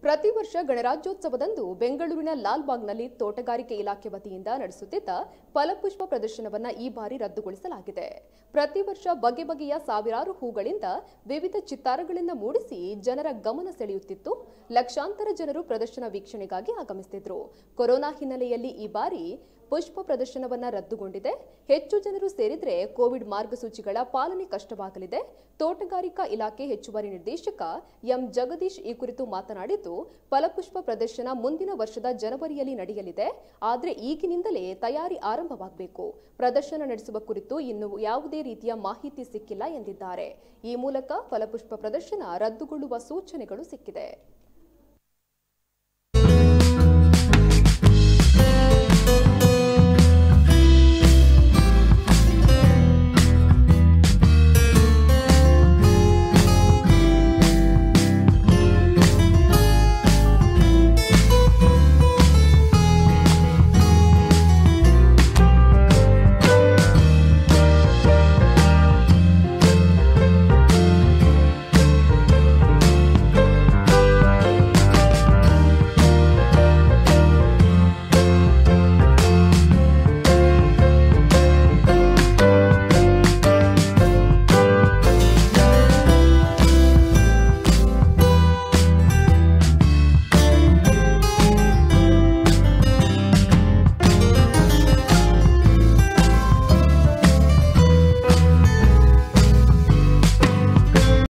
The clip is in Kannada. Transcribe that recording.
ಪ್ರತಿ ವರ್ಷ ಗಣರಾಜ್ಯೋತ್ಸವದಂದು ಬೆಂಗಳೂರಿನ ಲಾಲ್ಬಾಗ್ನಲ್ಲಿ ತೋಟಗಾರಿಕೆ ಇಲಾಖೆ ವತಿಯಿಂದ ನಡೆಸುತ್ತಿದ್ದ ಫಲಪುಷ್ಪ ಪ್ರದರ್ಶನವನ್ನ ಈ ಬಾರಿ ರದ್ದುಗೊಳಿಸಲಾಗಿದೆ ಪ್ರತಿ ವರ್ಷ ಬಗೆ ಬಗೆಯ ಸಾವಿರಾರು ಹೂಗಳಿಂದ ವಿವಿಧ ಚಿತ್ತಾರಗಳನ್ನು ಮೂಡಿಸಿ ಜನರ ಗಮನ ಸೆಳೆಯುತ್ತಿತ್ತು ಲಕ್ಷಾಂತರ ಜನರು ಪ್ರದರ್ಶನ ವೀಕ್ಷಣೆಗಾಗಿ ಆಗಮಿಸುತ್ತಿದ್ರು ಕೊರೋನಾ ಹಿನ್ನೆಲೆಯಲ್ಲಿ ಈ ಬಾರಿ ಪುಷ್ಪ ಪ್ರದರ್ಶನವನ್ನ ರದ್ದುಗೊಂಡಿದೆ ಹೆಚ್ಚು ಜನರು ಸೇರಿದ್ರೆ ಕೋವಿಡ್ ಮಾರ್ಗಸೂಚಿಗಳ ಪಾಲನೆ ಕಷ್ಟವಾಗಲಿದೆ ತೋಟಗಾರಿಕಾ ಇಲಾಖೆ ಹೆಚ್ಚುವರಿ ನಿರ್ದೇಶಕ ಎಂ ಜಗದೀಶ್ ಈ ಕುರಿತು ಮಾತನಾಡಿದ್ದು ಫಲಪುಷ್ಪ ಪ್ರದರ್ಶನ ಮುಂದಿನ ವರ್ಷದ ಜನವರಿಯಲ್ಲಿ ನಡೆಯಲಿದೆ ಆದರೆ ಈಗಿನಿಂದಲೇ ತಯಾರಿ ಆರಂಭವಾಗಬೇಕು ಪ್ರದರ್ಶನ ನಡೆಸುವ ಕುರಿತು ಇನ್ನು ಯಾವುದೇ ರೀತಿಯ ಮಾಹಿತಿ ಸಿಕ್ಕಿಲ್ಲ ಎಂದಿದ್ದಾರೆ ಈ ಮೂಲಕ ಫಲಪುಷ್ಪ ಪ್ರದರ್ಶನ ರದ್ದುಗೊಳ್ಳುವ ಸೂಚನೆಗಳು ಸಿಕ್ಕಿದೆ